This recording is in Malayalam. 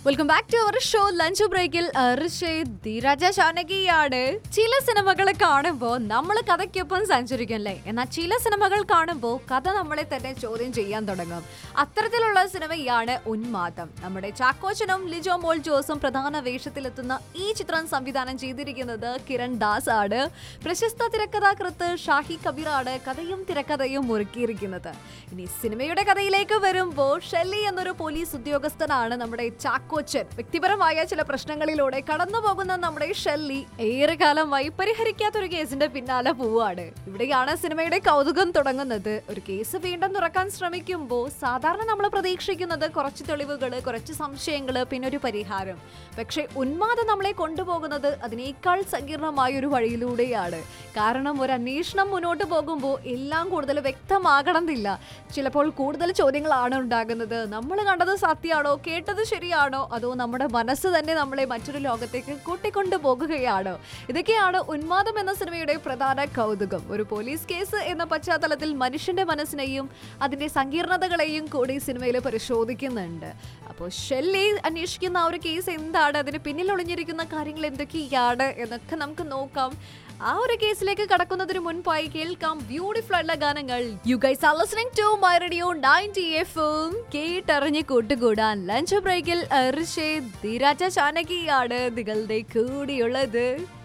welcome back to our show lunch ബ്രേക്കിൽ ധീരജ ഷാനകിയാണ് ചില സിനിമകൾ കാണുമ്പോൾ നമ്മൾ കഥയ്ക്കൊപ്പം സഞ്ചരിക്കും അല്ലേ എന്നാൽ ചില സിനിമകൾ കാണുമ്പോൾ കഥ നമ്മളെ തന്നെ ചോദ്യം ചെയ്യാൻ തുടങ്ങും അത്തരത്തിലുള്ള സിനിമയാണ് ഉന്മാദം നമ്മുടെ ചാക്കോച്ചനും ലിജോ മോൾ ജോസും പ്രധാന വേഷത്തിലെത്തുന്ന ഈ ചിത്രം സംവിധാനം ചെയ്തിരിക്കുന്നത് കിരൺ ദാസ് ആണ് പ്രശസ്ത തിരക്കഥാകൃത്ത് ഷാഹി കബീറാണ് കഥയും തിരക്കഥയും ഒരുക്കിയിരിക്കുന്നത് ഇനി സിനിമയുടെ കഥയിലേക്ക് വരുമ്പോൾ ഷെല്ലി എന്നൊരു പോലീസ് ഉദ്യോഗസ്ഥനാണ് നമ്മുടെ ചാക്കോച്ചൻ വ്യക്തിപരമായ ചില പ്രശ്നങ്ങളിലൂടെ കടന്നു പോകുന്ന നമ്മുടെ ഷെല്ലി ഏറെ കാലമായി പരിഹരിക്കാത്തൊരു കേസിന്റെ പിന്നാലെ പോവാണ് ഇവിടെയാണ് സിനിമയുടെ കൗതുകം തുടങ്ങുന്നത് ഒരു കേസ് വീണ്ടും തുറക്കാൻ ശ്രമിക്കുമ്പോൾ സാധാരണ നമ്മൾ പ്രതീക്ഷിക്കുന്നത് കുറച്ച് തെളിവുകൾ കുറച്ച് സംശയങ്ങൾ പിന്നെ ഒരു പരിഹാരം പക്ഷേ ഉന്മാദം നമ്മളെ കൊണ്ടുപോകുന്നത് അതിനേക്കാൾ സങ്കീർണമായ ഒരു വഴിയിലൂടെയാണ് കാരണം ഒരു അന്വേഷണം മുന്നോട്ട് പോകുമ്പോൾ എല്ലാം കൂടുതൽ വ്യക്തമാകണമെന്നില്ല ചിലപ്പോൾ കൂടുതൽ ചോദ്യങ്ങളാണ് ഉണ്ടാകുന്നത് നമ്മൾ കണ്ടത് സത്യമാണോ കേട്ടത് ശരിയാണോ അതോ നമ്മുടെ മനസ്സ് തന്നെ നമ്മളെ മറ്റൊരു ലോകത്തേക്ക് കൂട്ടിക്കൊണ്ടു പോകുകയാണോ ഇതൊക്കെയാണ് ഉന്മാദം എന്ന സിനിമയുടെ പ്രധാന കൗതുകം ഒരു പോലീസ് കേസ് എന്ന പശ്ചാത്തലത്തിൽ മനുഷ്യന്റെ മനസ്സിനെയും അതിന്റെ സങ്കീർണതകളെയും കൂടി സിനിമയിൽ പരിശോധിക്കുന്നുണ്ട് അപ്പോൾ ഷെല്ലി അന്വേഷിക്കുന്ന ആ ഒരു കേസ് എന്താണ് അതിന് പിന്നിൽ ഒളിഞ്ഞിരിക്കുന്ന കാര്യങ്ങൾ എന്തൊക്കെയാണ് എന്നൊക്കെ നമുക്ക് നോക്കാം ആ ഒരു കേസിലേക്ക് കടക്കുന്നതിന് മുൻപായി കേൾക്കാം ബ്യൂട്ടിഫുൾ ആയിട്ടുള്ള ഗാനങ്ങൾ you guys are listening to my radio 90 എഫും കേട്ടറിഞ്ഞ് കൂട്ടുകൂടാൻ ലഞ്ച് ബ്രേക്കിൽ ഋഷേ ധീരാജ ചാനകിയാണ് നിങ്ങളുടെ കൂടിയുള്ളത്